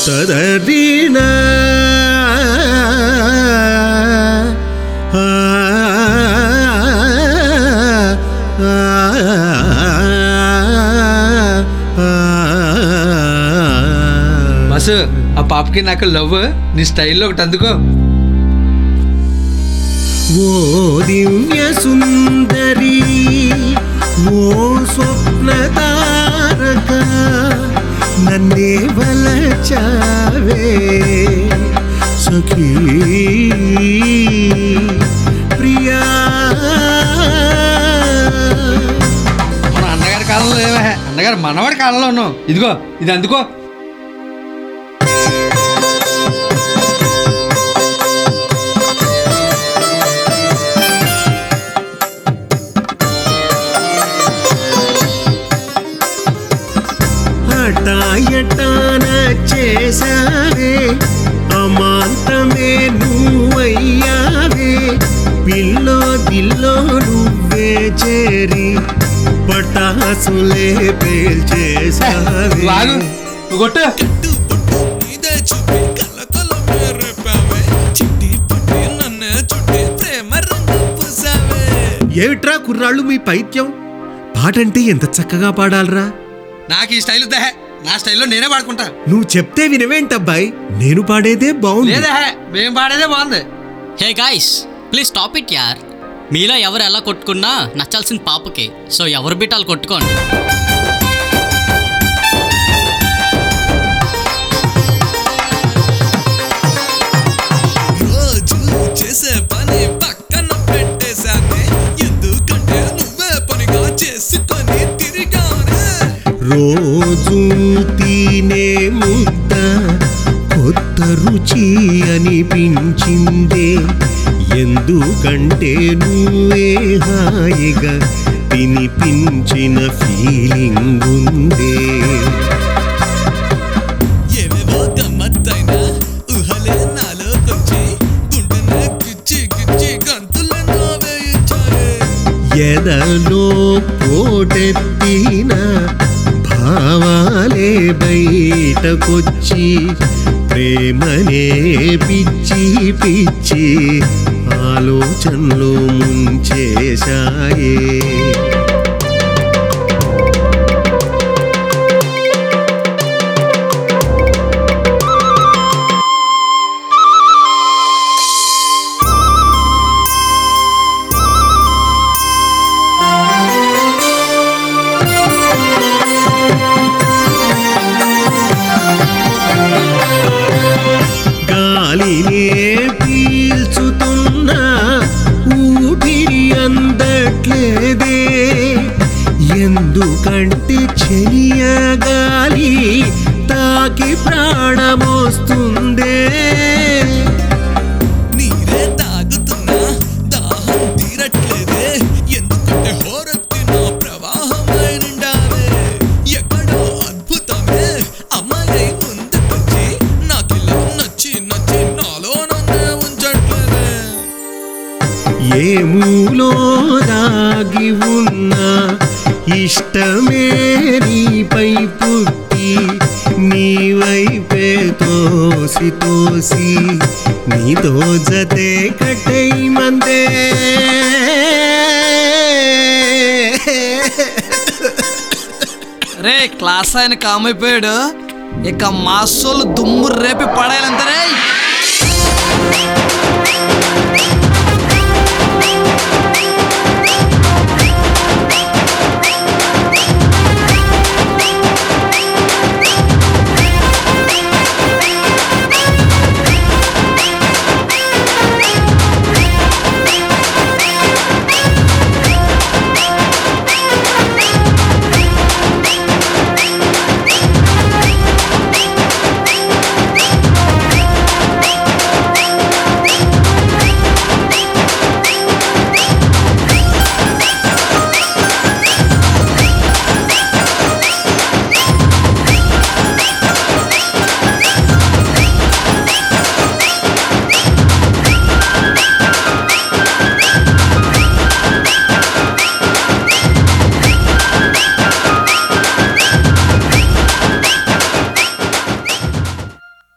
తదరీణ ఆ, ఆ, ఆ. బస్సు ఆ పాపకి నాకు లవ్ నీ స్టైల్లో ఒకటి అందుకో ఓ దివ్య సుందరి ఓ స్వప్న తారక నన్నే వలచావే సఖీ ప్రియా మన అన్నగారి కాలంలో ఏవే అన్నగారు మనవాడి కాలంలో ఉన్నావు ఇదిగో ఇది అందుకో హఠాయటాన చేశావే అమాంతమే నువ్వయ్యావే పిల్లో దిల్లో నువ్వే చేరి పటాసులే పేల్చేశావే లాగు నువ్వు కొట్టు ఇదే చూపి కలకల రేపావే చిట్టి పట్టి నన్నే చుట్టి ప్రేమ రంగు పూసావే ఏమిట్రా కుర్రాళ్ళు మీ పైత్యం పాటంటే ఎంత చక్కగా పాడాలరా నాకు ఈ స్టైల్ దే నా స్టైల్లో నేనే పాడుకుంటా నువ్వు చెప్తే వినవేంటబ్బాయి నేను పాడేదే బాగుంది లేదే మేము పాడేదే బాగుంది hey guys please stop it యార్ మీలో ఎవరు ఎలా కొట్టుకున్నా నచ్చాల్సిన పాపకే సో ఎవరు బిట్టాలు కొట్టుకోండి రోజు చేసే పని పక్కన పెట్టేశానే ఎందుకంటే నువ్వే పనిగా చేసుకొని తిరిగానే రోజు తినే ముద్ద కొత్త రుచి అనిపించిందే ఎందుకంటే నువ్వే హాయిగా తినిపించిన ఫీలింగ్ ఉందే ఏవేవో గమ్మత్తైనా ఊహలే నాలోకొచ్చి గుండెనే గిచ్చి గిచ్చి గంతులెన్నో వేయించాయే ఎదలో పోటెత్తిన భావాలే బయటకొచ్చి ప్రేమనే పిచ్చి పిచ్చి ఆలోచనలు ముంచేశాయే గాలినే పీల్చుతున్నా ఊపిరి అందట్లేదే ఎందుకంటే చెలియ గాలి తాకి ప్రాణమోస్తుందే నీరే తాగుతున్నా దాహం తీరట్లేదే ఎందుకంటే హోరెత్తిన ప్రవాహమై నిండావే ఎక్కడో అద్భుతమే అమ్మాయి ముందుకొచ్చి నాకిలా నచ్చి నచ్చి నాలో నన్నే ఉంచట్లేదే ఏ మూలో దాగి ఉన్న ఇష్టమే నీపై పుట్టి నీ వైపే తోసి తోసి నీతో జతే కట్టై మందే రే క్లాస్ ఆయన కామ్ అయిపోయాడు ఇక మాసోళ్ళు దుమ్ము రేపి పడేయాలంటే రే